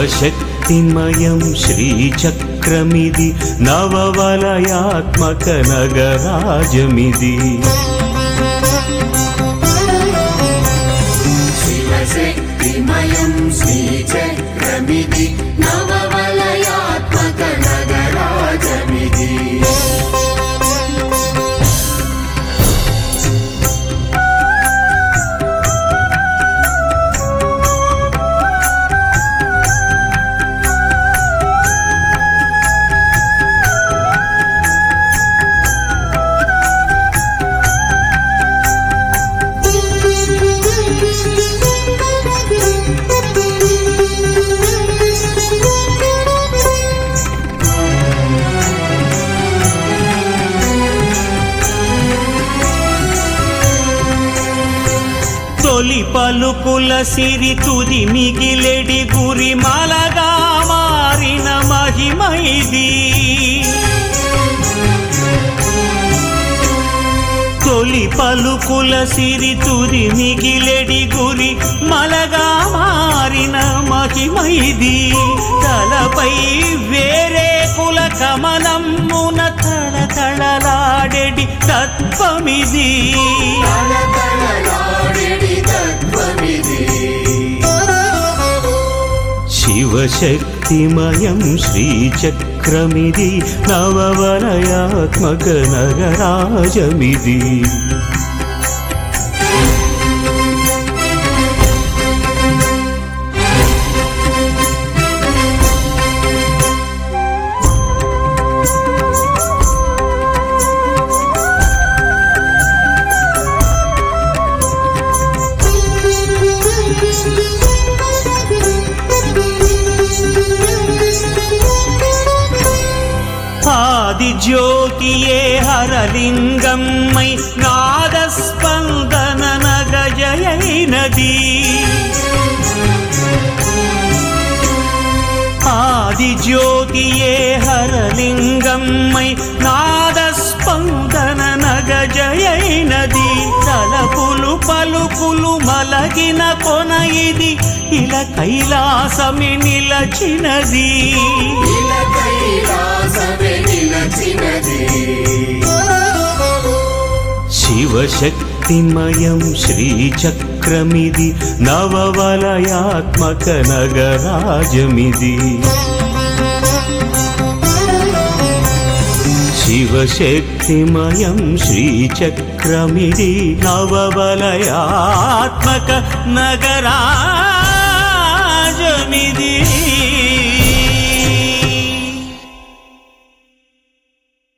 శివశక్తిమయం శ్రీచక్రమిది నవవలయాత్మక నగరాజమిది శివశక్తిమయం శ్రీచక్రమిది నవవలయాత్మక నగరాజమిది తొలి పలుకుల సిరి తుది మిగిలెడి గురి మలగా మారిన మహిమ ఇది తొలి పలుకుల సిరి తుది మిగిలెడి గురి మలగా మారిన మహిమ ఇది తలపై వేరే కుల కమలమ్మున తళ తళలాడెడి తత్వమిది తలతలలాడెడి తత్వమిది శివశక్తిమయం శ్రీచక్రమిది నవవలయాత్మక నగరాజమిది ఆది జ్యోతియే హరలింగమ్మై నాదస్పందన నగజయైనది ఆది జ్యోతియే హరలింగమ్మై నాదస్పందన నగజయైనది తలపులు పలుకులు మలగిన కొన ఇది ఇలా కైలాసమి నిలచినది ఇల కైలాసమే నిలచినది శివశక్తిమయం శ్రీచక్రమిది నవవలయాత్మక నగరాజమిది శివశక్తిమయం శ్రీచక్రమిది నవవలయాత్మక నగరాజమిది